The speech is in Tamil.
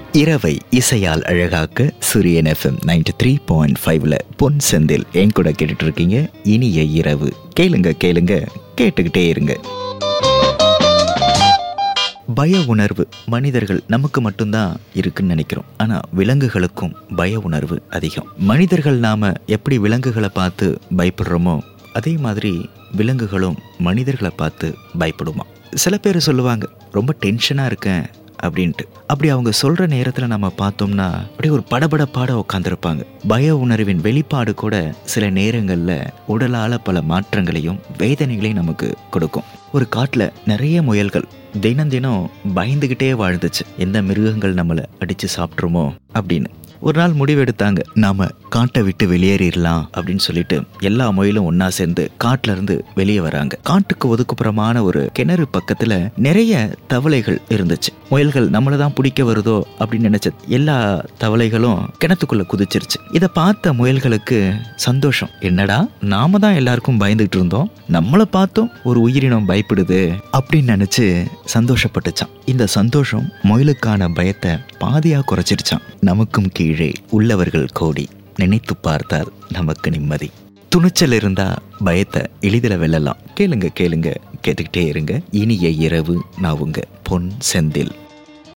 இரவை இசையால் அழகாக்க சூரியன் எஃப்எம் நைன்டி த்ரீ பாயிண்ட் ஃபைவ்ல பொன் செந்தில் என் கூட கேட்டுட்டு இருக்கீங்க இனிய இரவு கேளுங்க கேளுங்க கேட்டுக்கிட்டே இருங்க பய உணர்வு மனிதர்கள் நமக்கு மட்டும்தான் இருக்குன்னு நினைக்கிறோம் ஆனா விலங்குகளுக்கும் பய உணர்வு அதிகம் மனிதர்கள் நாம எப்படி விலங்குகளை பார்த்து பயப்படுறோமோ அதே மாதிரி விலங்குகளும் மனிதர்களை பார்த்து பயப்படுமா சில பேர் சொல்லுவாங்க ரொம்ப டென்ஷனா இருக்கேன் அப்படின்ட்டு அப்படி அவங்க சொல்ற நேரத்துல நம்ம பார்த்தோம்னா அப்படியே ஒரு படபடப்பாட உட்காந்துருப்பாங்க பய உணர்வின் வெளிப்பாடு கூட சில நேரங்கள்ல உடலால பல மாற்றங்களையும் வேதனைகளையும் நமக்கு கொடுக்கும் ஒரு காட்டுல நிறைய முயல்கள் தினம் தினம் பயந்துகிட்டே வாழ்ந்துச்சு எந்த மிருகங்கள் நம்மளை அடிச்சு சாப்பிட்ருமோ அப்படின்னு ஒரு நாள் முடிவெடுத்தாங்க நாம காட்டை விட்டு வெளியேறிடலாம் அப்படின்னு சொல்லிட்டு எல்லா முயலும் ஒன்னா சேர்ந்து காட்டுல இருந்து வெளியே வராங்க காட்டுக்கு ஒதுக்குப்புறமான ஒரு கிணறு பக்கத்துல நிறைய தவளைகள் இருந்துச்சு முயல்கள் நம்மள தான் பிடிக்க வருதோ அப்படின்னு நினைச்ச எல்லா தவளைகளும் கிணத்துக்குள்ள குதிச்சிருச்சு இதை பார்த்த முயல்களுக்கு சந்தோஷம் என்னடா நாம தான் எல்லாருக்கும் பயந்துகிட்டு இருந்தோம் நம்மளை பார்த்தும் ஒரு உயிரினம் பயப்படுது அப்படின்னு நினைச்சு சந்தோஷப்பட்டுச்சான் இந்த சந்தோஷம் முயலுக்கான பயத்தை பாதியா குறைச்சிருச்சான் நமக்கும் கீழே உள்ளவர்கள் கோடி நினைத்து பார்த்தால் நமக்கு நிம்மதி துணிச்சல் இருந்தா பயத்தை எளிதில் வெல்லலாம் கேளுங்க கேளுங்க கேட்டுக்கிட்டே இருங்க இனிய இரவு நான் உங்க பொன் செந்தில்